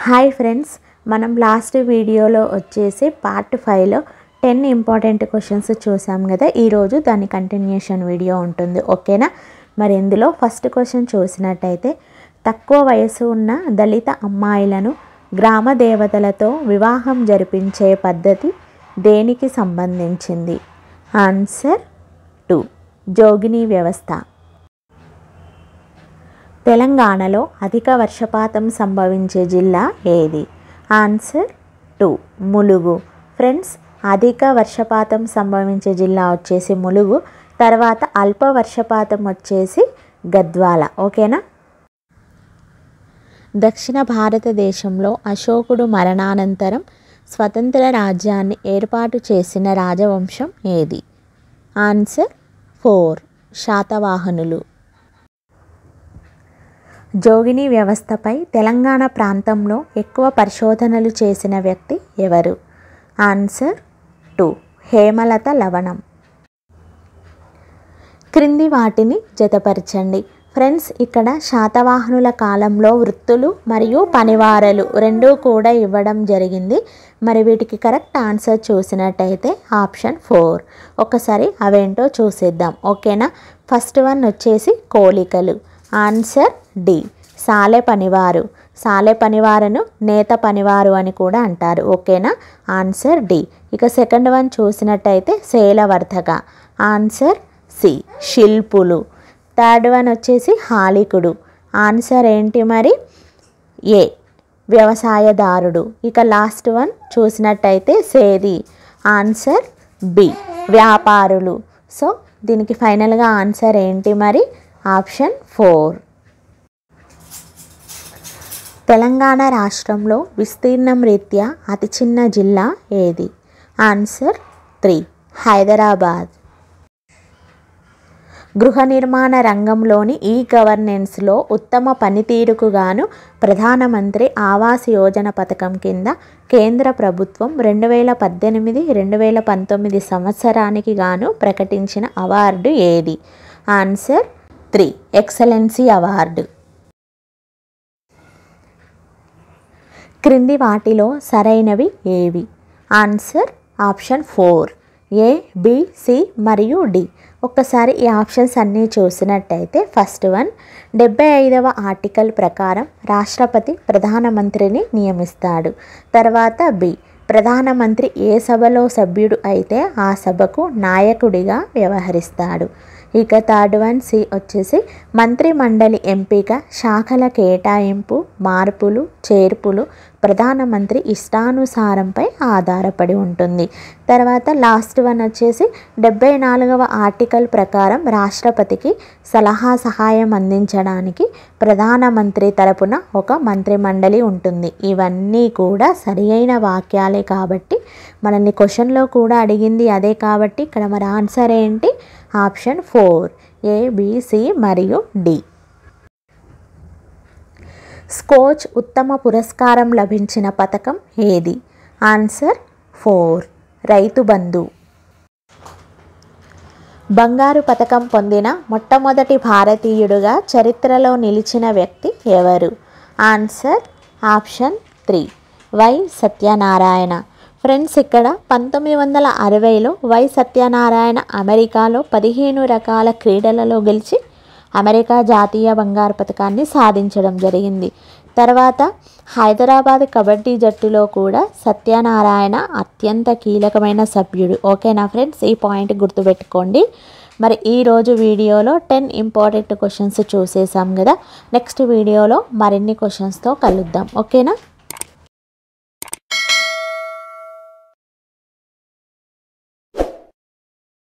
hi friends మనం last వీడియోలో వచ్చేసి పార్ట్ ఫైవ్లో టెన్ ఇంపార్టెంట్ క్వశ్చన్స్ చూసాం కదా ఈరోజు దాని కంటిన్యూషన్ వీడియో ఉంటుంది ఓకేనా మరి ఇందులో ఫస్ట్ క్వశ్చన్ చూసినట్టయితే తక్కువ వయసు ఉన్న దళిత అమ్మాయిలను గ్రామ దేవతలతో వివాహం జరిపించే పద్ధతి దేనికి సంబంధించింది ఆన్సర్ టూ జోగిని వ్యవస్థ తెలంగాణలో అధిక వర్షపాతం సంభవించే జిల్లా ఏది ఆన్సర్ టూ ములుగు ఫ్రెండ్స్ అధిక వర్షపాతం సంభవించే జిల్లా వచ్చేసి ములుగు తర్వాత అల్ప వర్షపాతం వచ్చేసి గద్వాల ఓకేనా దక్షిణ భారతదేశంలో అశోకుడు మరణానంతరం స్వతంత్ర రాజ్యాన్ని ఏర్పాటు చేసిన రాజవంశం ఏది ఆన్సర్ ఫోర్ శాతవాహనులు జోగిని వ్యవస్థపై తెలంగాణ ప్రాంతంలో ఎక్కువ పరిశోధనలు చేసిన వ్యక్తి ఎవరు ఆన్సర్ టూ హేమలత లవణం క్రింది వాటిని జతపరచండి ఫ్రెండ్స్ ఇక్కడ శాతవాహనుల కాలంలో వృత్తులు మరియు పనివారలు రెండూ కూడా ఇవ్వడం జరిగింది మరి వీటికి కరెక్ట్ ఆన్సర్ చూసినట్టయితే ఆప్షన్ ఫోర్ ఒకసారి అవేంటో చూసేద్దాం ఓకేనా ఫస్ట్ వన్ వచ్చేసి కోలికలు ఆన్సర్ డి సాలె పనివారు సాలె పనివారును నేత పనివారు అని కూడా అంటారు ఓకేనా ఆన్సర్ డి ఇక సెకండ్ వన్ చూసినట్టయితే శేలవర్ధక ఆన్సర్ సి శిల్పులు థర్డ్ వన్ వచ్చేసి హాలికుడు ఆన్సర్ ఏంటి మరి ఏ వ్యవసాయదారుడు ఇక లాస్ట్ వన్ చూసినట్టయితే సేది ఆన్సర్ బి వ్యాపారులు సో దీనికి ఫైనల్గా ఆన్సర్ ఏంటి మరి ఆప్షన్ ఫోర్ తెలంగాణ రాష్ట్రంలో విస్తీర్ణం రీత్యా అతి చిన్న జిల్లా ఏది ఆన్సర్ త్రీ హైదరాబాద్ గృహ నిర్మాణ రంగంలోని ఈ గవర్నెన్స్లో ఉత్తమ పనితీరుకు గాను ప్రధానమంత్రి ఆవాస్ యోజన పథకం కింద కేంద్ర ప్రభుత్వం రెండు వేల పద్దెనిమిది రెండు వేల పంతొమ్మిది సంవత్సరానికి గాను ప్రకటించిన అవార్డు ఏది ఆన్సర్ త్రీ ఎక్సలెన్సీ అవార్డు క్రింది వాటిలో సరైనవి ఏవి answer option four A B C మరియు డి ఒక్కసారి ఈ ఆప్షన్స్ అన్నీ చూసినట్టయితే ఫస్ట్ వన్ డెబ్బై ఐదవ ఆర్టికల్ ప్రకారం రాష్ట్రపతి ప్రధానమంత్రిని నియమిస్తాడు తర్వాత బి ప్రధానమంత్రి ఏ సభలో సభ్యుడు అయితే ఆ సభకు నాయకుడిగా వ్యవహరిస్తాడు ఇక థర్డ్ వన్ సి వచ్చేసి మంత్రి మండలి ఎంపిక శాఖల కేటాయింపు మార్పులు చేర్పులు ప్రధానమంత్రి ఇష్టానుసారంపై ఆధారపడి ఉంటుంది తర్వాత లాస్ట్ వన్ వచ్చేసి డెబ్బై నాలుగవ ఆర్టికల్ ప్రకారం రాష్ట్రపతికి సలహా సహాయం అందించడానికి ప్రధానమంత్రి తరపున ఒక మంత్రి మండలి ఉంటుంది ఇవన్నీ కూడా సరి అయిన వాక్యాలే కాబట్టి మనల్ని క్వశ్చన్లో కూడా అడిగింది అదే కాబట్టి ఇక్కడ మరి ఆన్సర్ ఏంటి ఆప్షన్ ఫోర్ ఏబిసి మరియు డి స్కోచ్ ఉత్తమ పురస్కారం లభించిన పథకం ఏది ఆన్సర్ ఫోర్ రైతు బంధు బంగారు పథకం పొందిన మొట్టమొదటి భారతీయుడుగా చరిత్రలో నిలిచిన వ్యక్తి ఎవరు answer option three Y Satyanarayana friends ఇక్కడ పంతొమ్మిది వందల అరవైలో వై సత్యనారాయణ అమెరికాలో పదిహేను రకాల క్రీడలలో గెలిచి అమెరికా జాతీయ బంగారు పథకాన్ని సాధించడం జరిగింది తర్వాత హైదరాబాద్ కబడ్డీ జట్టులో కూడా సత్యనారాయణ అత్యంత కీలకమైన సభ్యుడు ఓకేనా ఫ్రెండ్స్ ఈ పాయింట్ గుర్తుపెట్టుకోండి మరి ఈరోజు వీడియోలో టెన్ ఇంపార్టెంట్ క్వశ్చన్స్ చూసేసాం కదా నెక్స్ట్ వీడియోలో మరిన్ని క్వశ్చన్స్తో కలుద్దాం ఓకేనా